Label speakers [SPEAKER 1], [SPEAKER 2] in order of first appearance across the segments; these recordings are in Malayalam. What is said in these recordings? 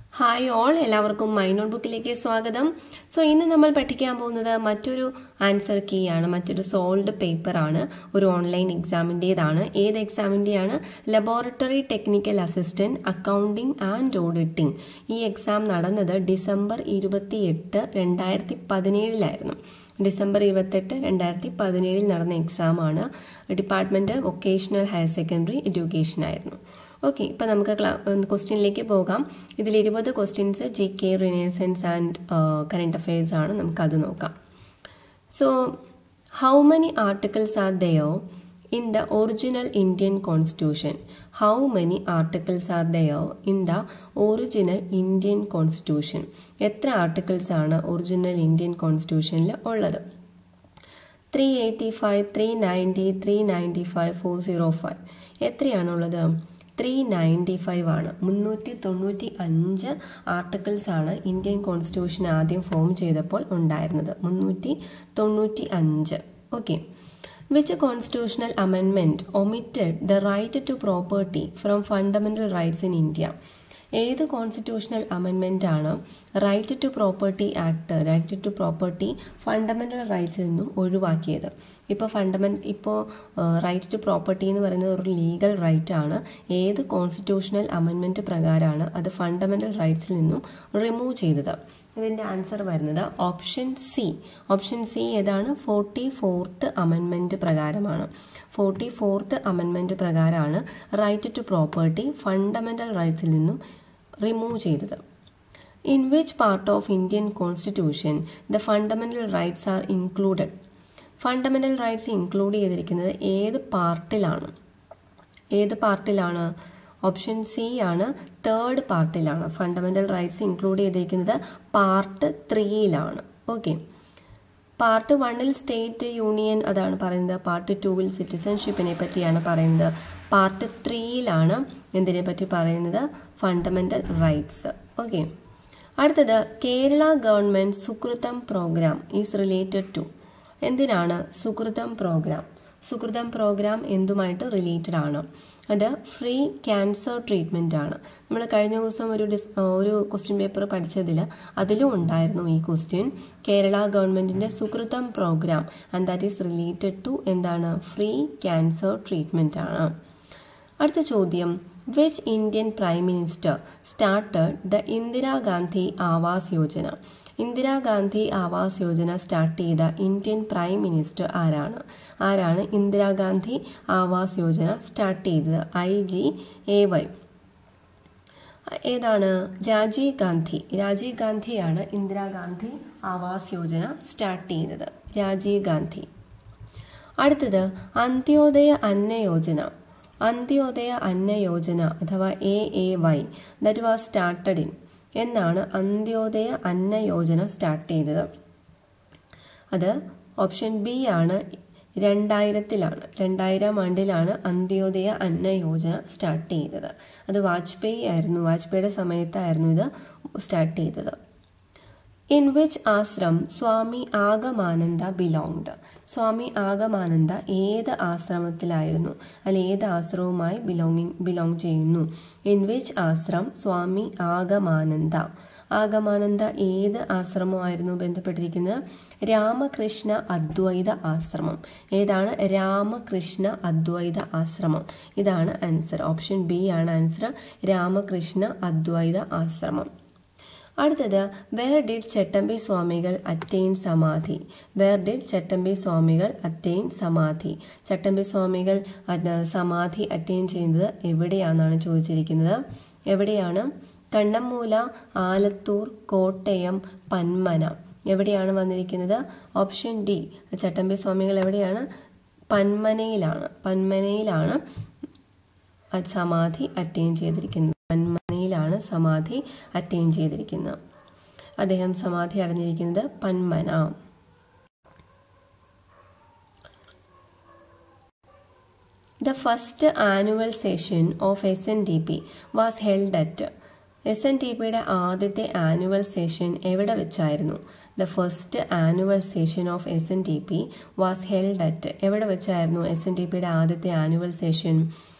[SPEAKER 1] ഹായ് ഓൾ എല്ലാവർക്കും മൈ നോട്ട് ബുക്കിലേക്ക് സ്വാഗതം സോ ഇന്ന് നമ്മൾ പഠിക്കാൻ പോകുന്നത് മറ്റൊരു ആൻസർ കീ ആണ് മറ്റൊരു സോൾഡ് പേപ്പർ ആണ് ഒരു ഓൺലൈൻ എക്സാമിൻ്റെതാണ് ഏത് എക്സാമിൻ്റെയാണ് laboratory technical assistant accounting and auditing ഈ എക്സാം നടന്നത് ഡിസംബർ ഇരുപത്തിയെട്ട് രണ്ടായിരത്തി പതിനേഴിലായിരുന്നു ഡിസംബർ ഇരുപത്തെട്ട് രണ്ടായിരത്തി പതിനേഴിൽ നടന്ന എക്സാമാണ് department vocational higher secondary education ആയിരുന്നു ഓക്കെ ഇപ്പം നമുക്ക് ക്വസ്റ്റ്യനിലേക്ക് പോകാം ഇതിൽ ഇരുപത് questions G K renaissance and current affairs ആണ് നമുക്കത് നോക്കാം so how many articles are there in the original Indian constitution how many articles are there in the original Indian constitution എത്ര ആർട്ടിക്കിൾസ് ആണ് ഒറിജിനൽ ഇന്ത്യൻ കോൺസ്റ്റിറ്റ്യൂഷനിൽ ഉള്ളത് three eighty five three ninety three ninety five four zero five എത്രയാണുള്ളത് ത്രീ നയൻറ്റി ഫൈവ് ആണ് മുന്നൂറ്റി തൊണ്ണൂറ്റി അഞ്ച് ആർട്ടിക്കിൾസ് ആണ് ഇന്ത്യൻ കോൺസ്റ്റിറ്റ്യൂഷൻ ആദ്യം ഫോം ചെയ്തപ്പോൾ ഉണ്ടായിരുന്നത് മുന്നൂറ്റി തൊണ്ണൂറ്റി അഞ്ച് okay which constitutional amendment omitted the right to property from fundamental rights in India ഏത് കോൺസ്റ്റിറ്റ്യൂഷണൽ അമെൻമെൻ്റ് ആണ് right to property act right to property fundamental റൈറ്റ്സിൽ നിന്നും ഒഴിവാക്കിയത് ഇപ്പോൾ ഫണ്ടമെൻ്റ് ഇപ്പോൾ റൈറ്റ് ടു പ്രോപ്പർട്ടി എന്ന് പറയുന്നത് ഒരു ലീഗൽ റൈറ്റ് ആണ് ഏത് കോൺസ്റ്റിറ്റ്യൂഷണൽ അമെൻമെൻറ്റ് പ്രകാരമാണ് അത് ഫണ്ടമെൻ്റൽ റൈറ്റ്സിൽ നിന്നും റിമൂവ് ചെയ്തത് ഇതിൻ്റെ ആൻസർ വരുന്നത് ഓപ്ഷൻ സി ഓപ്ഷൻ സി ഏതാണ് ഫോർട്ടി ഫോർത്ത് അമെൻമെൻറ്റ് പ്രകാരമാണ് ഫോർട്ടി ഫോർത്ത് അമെൻമെൻറ്റ് പ്രകാരമാണ് റൈറ്റ് ടു പ്രോപ്പർട്ടി ഫണ്ടമെൻ്റൽ റൈറ്റ്സിൽ നിന്നും റിമൂവ് ചെയ്തത് in which part of Indian constitution the fundamental rights are included fundamental rights include ചെയ്തിരിക്കുന്നത് ഏത് പാർട്ടിലാണ് ഏത് പാർട്ടിലാണ് ഓപ്ഷൻ സി ആണ് തേർഡ് പാർട്ടിലാണ് ഫണ്ടമെൻ്റൽ റൈറ്റ്സ് ഇൻക്ലൂഡ് ചെയ്തിരിക്കുന്നത് പാർട്ട് ത്രീയിലാണ് ഓക്കെ പാർട്ട് വണ്ണിൽ സ്റ്റേറ്റ് യൂണിയൻ അതാണ് പറയുന്നത് പാർട്ട് ടൂവിൽ സിറ്റിസൺഷിപ്പിനെ പറ്റിയാണ് പറയുന്നത് പാർട്ട് ത്രീയിലാണ് എന്തിനെ പറ്റി പറയുന്നത് ഫണ്ടമെൻ്റൽ റൈറ്റ്സ് ഓക്കെ അടുത്തത് Kerala government Sukritham program is related to എന്തിനാണ് സുകൃതം പ്രോഗ്രാം സുകൃതം പ്രോഗ്രാം എന്തുമായിട്ട് റിലേറ്റഡ് ആണ് അത് ഫ്രീ ക്യാൻസർ ട്രീറ്റ്മെൻ്റ് ആണ് നമ്മൾ കഴിഞ്ഞ ദിവസം ഒരു ഡിസ് ഒരു ക്വസ്റ്റ്യൻ പേപ്പർ പഠിച്ചതിൽ അതിലും ഉണ്ടായിരുന്നു ഈ ക്വസ്റ്റ്യൻ കേരള ഗവൺമെൻറ്റിൻ്റെ Sukrutham programme and that is related to എന്താണ് ഫ്രീ ക്യാൻസർ ട്രീറ്റ്മെൻ്റ് ആണ് അടുത്ത ചോദ്യം which Indian prime minister started the Indira Gandhi Awas Yojana Indira Gandhi Awas Yojana start ചെയ്ത ഇന്ത്യൻ പ്രൈം മിനിസ്റ്റർ ആരാണ് ആരാണ് ഇന്ദിരാഗാന്ധി ആവാസ് യോജന സ്റ്റാർട്ട് ചെയ്തത് ഐ ജി എ വൈ ഏതാണ് രാജീവ് ഗാന്ധി രാജീവ് ഗാന്ധിയാണ് ഇന്ദിരാഗാന്ധി ആവാസ് യോജന സ്റ്റാർട്ട് ചെയ്തത് രാജീവ് ഗാന്ധി അടുത്തത് അന്ത്യോദയ അന്ന യോജന അന്ത്യോദയ അന്ന യോജന അഥവാ A A Y that was started in എന്നാണ് അന്ത്യോദയ അന്ന യോജന സ്റ്റാർട്ട് ചെയ്തത് അത് ഓപ്ഷൻ ബി ആണ് രണ്ടായിരത്തിലാണ് രണ്ടായിരം ആണ്ടിലാണ് അന്ത്യോദയ അന്ന യോജന സ്റ്റാർട്ട് ചെയ്തത് അത് വാജ്പേയി ആയിരുന്നു വാജ്പേയിയുടെ സമയത്തായിരുന്നു ഇത് സ്റ്റാർട്ട് ചെയ്തത് in which ashram Swami Agamananda belonged Swami Agamananda ഏത് ആശ്രമത്തിലായിരുന്നു അല്ലെ ഏത് ആശ്രമവുമായി ബിലോങ്ങിങ് ബിലോങ് ചെയ്യുന്നു ഇൻ വിച്ച് ആശ്രം സ്വാമി ആഗമാനന്ദ ആഗമാനന്ദ ഏത് ആശ്രമമായിരുന്നു ബന്ധപ്പെട്ടിരിക്കുന്നത് രാമകൃഷ്ണ അദ്വൈത ആശ്രമം ഏതാണ് രാമകൃഷ്ണ അദ്വൈത ആശ്രമം ഇതാണ് ആൻസർ ഓപ്ഷൻ ബി ആണ് ആൻസർ രാമകൃഷ്ണ അദ്വൈത ആശ്രമം അടുത്തത് വേർ ഡിഡ് ചട്ടമ്പി സ്വാമികൾ അറ്റെയിൻ സമാധി വേർ ഡിഡ് ചട്ടമ്പി സ്വാമികൾ അറ്റെയിൻ സമാധി ചട്ടമ്പി സ്വാമികൾ സമാധി അറ്റെയിൻ ചെയ്യുന്നത് എവിടെയാണെന്നാണ് ചോദിച്ചിരിക്കുന്നത് എവിടെയാണ് കണ്ണമ്മൂല ആലത്തൂർ കോട്ടയം പന്മന എവിടെയാണ് വന്നിരിക്കുന്നത് ഓപ്ഷൻ ഡി ചട്ടമ്പി സ്വാമികൾ എവിടെയാണ് പന്മനയിലാണ് പന്മനയിലാണ് സമാധി അറ്റെയിൻ ചെയ്തിരിക്കുന്നത് പന്മനയിലാണ് സമാധി അറ്റെയിൻ ചെയ്തിരിക്കുന്നത് അദ്ദേഹം സമാധി അടഞ്ഞിരിക്കുന്നത് Panmana the first annual session of S N D P was held at S N T പിയുടെ ആദ്യത്തെ ആനുവൽ സെഷൻ എവിടെ വെച്ചായിരുന്നു the first annual session of S N T P was held at എവിടെ വെച്ചായിരുന്നു എസ് എൻ ടി പിയുടെ ആദ്യത്തെ ആനുവൽ സെഷൻ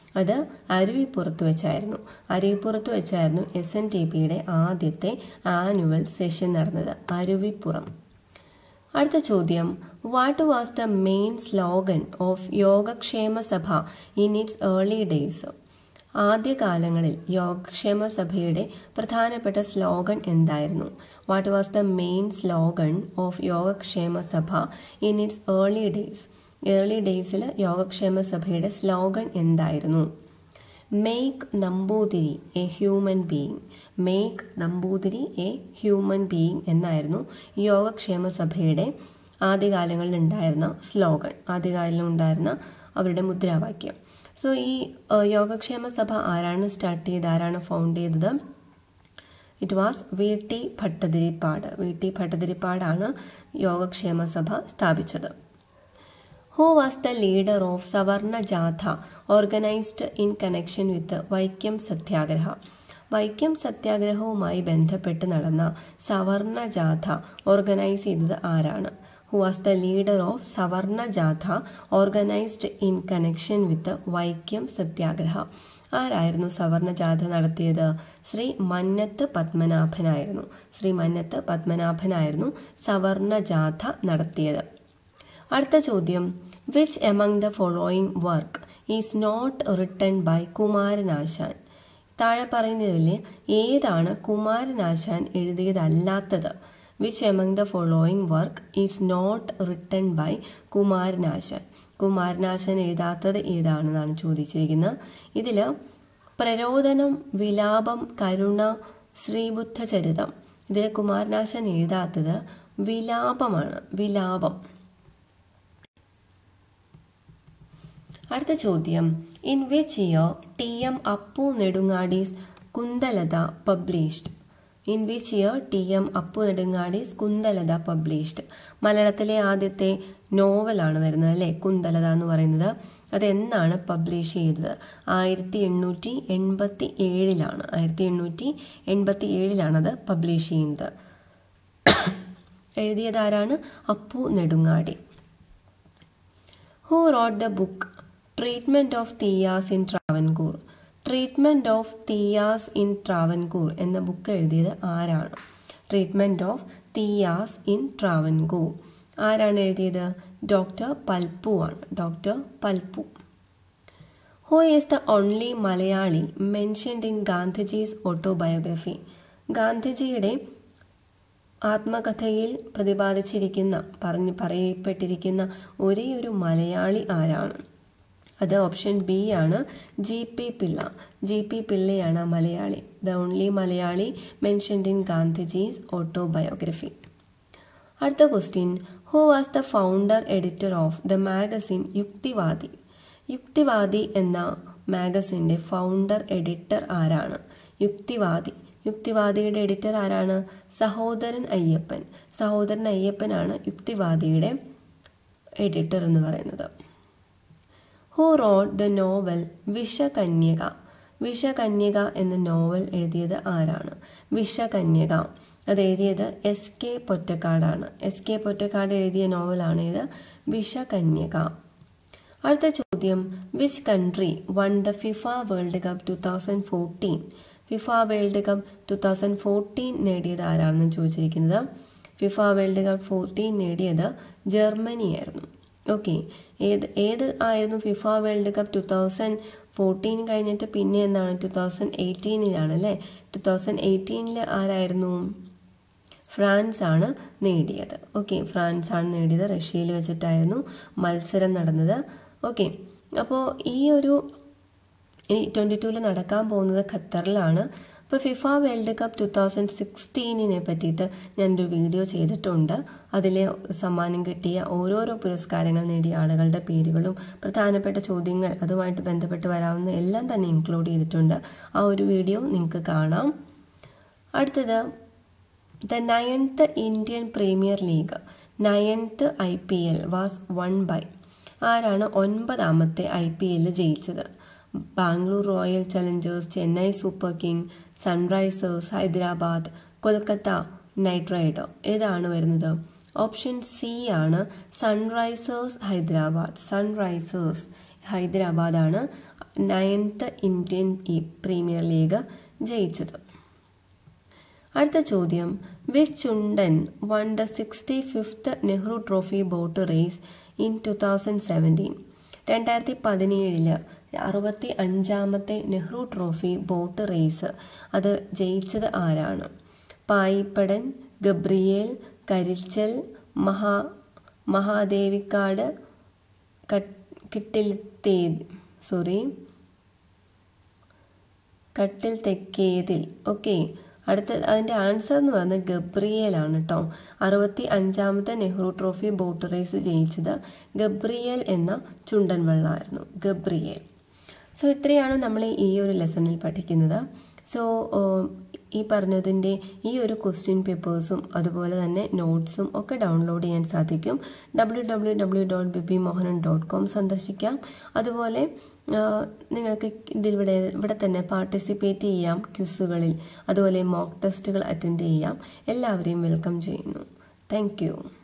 [SPEAKER 1] അത് അരുവിപ്പുറത്ത് വെച്ചായിരുന്നു അരുവിപ്പുറത്ത് വെച്ചായിരുന്നു എസ് എൻ ടി പിയുടെ ആദ്യത്തെ ആനുവൽ സെഷൻ നടന്നത് അരുവിപ്പുറം അടുത്ത ചോദ്യം what was the main slogan of Yogakshema Sabha in its early days ആദ്യകാലങ്ങളിൽ യോഗക്ഷേമ സഭയുടെ പ്രധാനപ്പെട്ട സ്ലോഗൻ എന്തായിരുന്നു what was the main slogan of Yogakshema Sabha in its early days early ഡേയ്സിൽ യോഗക്ഷേമ സഭയുടെ സ്ലോഗൻ എന്തായിരുന്നു make Namboothiri a human being make Namboothiri a human being എന്നായിരുന്നു യോഗക്ഷേമ സഭയുടെ ആദ്യകാലങ്ങളിൽ ഉണ്ടായിരുന്ന സ്ലോഗൻ ആദ്യകാലം ഉണ്ടായിരുന്ന അവരുടെ മുദ്രാവാക്യം സോ ഈ യോഗക്ഷേമ സഭ ആരാണ് സ്റ്റാർട്ട് ചെയ്ത് ആരാണ് ഫൗണ്ട് ചെയ്തത് it was V T Bhattathiripad V T ഭട്ടതിരിപ്പാടാണ് യോഗക്ഷേമ സഭ സ്ഥാപിച്ചത് who was the leader of Savarna Jatha organised in connection with Vaikom Satyagraha Vaikom സത്യാഗ്രഹവുമായി ബന്ധപ്പെട്ട് നടന്ന സവർണ ജാഥ ഓർഗനൈസ് ചെയ്തത് ആരാണ് who was the leader of Savarna Jatha organised in connection with Vaikom Satyagraha ആരായിരുന്നു സവർണ ജാഥ നടത്തിയത് ശ്രീ മന്നത്ത് പത്മനാഭനായിരുന്നു ശ്രീ മന്നത്ത് പത്മനാഭനായിരുന്നു സവർണ ജാഥ നടത്തിയത് അടുത്ത ചോദ്യം which among the following work is not written by Kumaranasan താഴെ പറയുന്നതിൽ ഏതാണ് കുമാരനാശാൻ എഴുതിയതല്ലാത്തത് which among the following work is not written by Kumaranasan Kumaranasan എഴുതാത്തത് ഏതാണെന്നാണ് ചോദിച്ചിരിക്കുന്നത് ഇതിൽ പ്രരോദനം വിലാപം കരുണ ശ്രീബുദ്ധചരിതം ഇതിൽ കുമാരനാശാൻ എഴുതാത്തത് വിലാപമാണ് വിലാപം അടുത്ത ചോദ്യം in which year T M Appu Nedungadi's Kundalatha published in which year T M Appu Nedungadi's Kundalatha published മലയാളത്തിലെ ആദ്യത്തെ നോവലാണ് വരുന്നത് അല്ലേ കുന്തലത എന്ന് പറയുന്നത് അതെന്നാണ് പബ്ലിഷ് ചെയ്തത് ആയിരത്തി എണ്ണൂറ്റി എൺപത്തി ഏഴിലാണ് ആയിരത്തി എണ്ണൂറ്റി എൺപത്തി ഏഴിലാണ് അത് പബ്ലിഷ് ചെയ്യുന്നത് എഴുതിയതാരാണ് Appu Nedungadi who wrote the book treatment of Thiyyas in Travancore treatment of Thiyyas in Travancore എന്ന ബുക്ക് എഴുതിയത് ആരാണ് treatment of Thiyyas in Travancore ആരാണ് എഴുതിയത് ഡോക്ടർ പൽപ്പു ആണ് doctor Palpu who is the only Malayali mentioned in Gandhiji's autobiography ഗാന്ധിജിയുടെ ആത്മകഥയിൽ പ്രതിപാദിച്ചിരിക്കുന്ന പറഞ്ഞ് പറയപ്പെട്ടിരിക്കുന്ന ഒരേ ഒരു മലയാളി ആരാണ് അത് ഓപ്ഷൻ ബി ആണ് G P Pillai G P പിള്ളയാണ് Malayali the only Malayali mentioned in Gandhiji's autobiography അടുത്ത question who was the founder editor of the magazine Yukthivadi Yukthivadi എന്ന മാഗസിൻ്റെ ഫൗണ്ടർ എഡിറ്റർ ആരാണ് യുക്തിവാദി യുക്തിവാദിയുടെ എഡിറ്റർ ആരാണ് സഹോദരൻ അയ്യപ്പൻ സഹോദരൻ അയ്യപ്പനാണ് യുക്തിവാദിയുടെ എഡിറ്റർ എന്ന് പറയുന്നത് who wrote the novel Vishakanyaka Vishakanyaka എന്ന നോവൽ എഴുതിയത് ആരാണ് വിഷകന്യക അത് എഴുതിയത് എസ് കെ പൊറ്റക്കാടാണ് എസ് കെ പൊറ്റക്കാട് എഴുതിയ നോവലാണ് ഇത് വിഷകന്യക അടുത്ത ചോദ്യം which country won the FIFA World Cup two thousand fourteen FIFA World Cup two thousand fourteen നേടിയത് ആരാണെന്ന് ചോദിച്ചിരിക്കുന്നത് ഫിഫ വേൾഡ് കപ്പ് ഫോർട്ടീൻ നേടിയത് ജർമ്മനിയായിരുന്നു ഓക്കെ ഏത് ഏത് ആയിരുന്നു FIFA World Cup two thousand fourteen കഴിഞ്ഞിട്ട് പിന്നെ എന്താണ് ടു തൗസൻഡ് എയ്റ്റീനിലാണ് അല്ലേ ടു തൗസൻഡ് എയ്റ്റീനിൽ ആരായിരുന്നു ഫ്രാൻസ് ആണ് നേടിയത് ഓക്കെ ഫ്രാൻസ് ആണ് നേടിയത് റഷ്യയിൽ വെച്ചിട്ടായിരുന്നു മത്സരം നടന്നത് ഓക്കെ അപ്പോൾ ഈ ഒരു ഇനി ട്വൻറ്റി ടൂവിൽ നടക്കാൻ പോകുന്നത് ഖത്തറിലാണ് അപ്പോൾ FIFA World Cup two thousand സിക്സ്റ്റീനിനെ പറ്റിയിട്ട് ഞാനൊരു വീഡിയോ ചെയ്തിട്ടുണ്ട് അതിൽ സമ്മാനം കിട്ടിയ ഓരോരോ പുരസ്കാരങ്ങൾ നേടിയ ആളുകളുടെ പേരുകളും പ്രധാനപ്പെട്ട ചോദ്യങ്ങൾ അതുമായിട്ട് ബന്ധപ്പെട്ട് വരാവുന്ന എല്ലാം തന്നെ ഇൻക്ലൂഡ് ചെയ്തിട്ടുണ്ട് ആ ഒരു വീഡിയോ നിങ്ങൾക്ക് കാണാം അടുത്തത് the ninth Indian Premier League ninth I P L was won by ആരാണ് ഒൻപതാമത്തെ ഐ പി എല്ലിൽ ജയിച്ചത് Bangalore Royal Challengers Chennai Super King Sunrisers Hyderabad Kolkata Knight Rider ഏതാണ് വരുന്നത് ഓപ്ഷൻ സി ആണ് സൺറൈസേഴ്സ് ഹൈദരാബാദ് സൺറൈസേഴ്സ് ഹൈദരാബാദാണ് നയൻത്ത് ഇന്ത്യൻ പ്രീമിയർ ലീഗ് ജയിച്ചത് അടുത്ത ചോദ്യം which chundan won the sixty fifth Nehru trophy boat race in two thousand seventeen രണ്ടായിരത്തി പതിനേഴില് അറുപത്തി അഞ്ചാമത്തെ നെഹ്റു ട്രോഫി ബോട്ട് റേസ് അത് ജയിച്ചത് ആരാണ് പായിപ്പടൻ ഗബ്രിയേൽ കരിച്ചൽ മഹാ മഹാദേവിക്കാട് കിട്ടിൽത്തേത് സോറി കട്ടിൽ തെക്കേതിൽ ഓക്കെ അടുത്ത അതിൻ്റെ ആൻസർ എന്ന് പറയുന്നത് ഗബ്രിയേലാണ് കേട്ടോ അറുപത്തി അഞ്ചാമത്തെ നെഹ്റു ട്രോഫി ബോട്ട് റേസ് ജയിച്ചത് ഗബ്രിയേൽ എന്ന ചുണ്ടൻ വെള്ളമായിരുന്നു ഗബ്രിയേൽ സോ ഇത്രയാണ് നമ്മൾ ഈ ഒരു ലെസണിൽ പഠിക്കുന്നത് സോ ഈ പറഞ്ഞതിൻ്റെ ഈ ഒരു ക്വസ്റ്റ്യൻ പേപ്പേഴ്സും അതുപോലെ തന്നെ നോട്ട്സും ഒക്കെ ഡൗൺലോഡ് ചെയ്യാൻ സാധിക്കും W W W dot B B Mohanan dot com സന്ദർശിക്കാം അതുപോലെ നിങ്ങൾക്ക് ഇതിവിടെ ഇവിടെ തന്നെ പാർട്ടിസിപ്പേറ്റ് ചെയ്യാം ക്യൂസുകളിൽ അതുപോലെ മോക്ക് ടെസ്റ്റുകൾ അറ്റൻഡ് ചെയ്യാം എല്ലാവരെയും വെൽക്കം ചെയ്യുന്നു താങ്ക്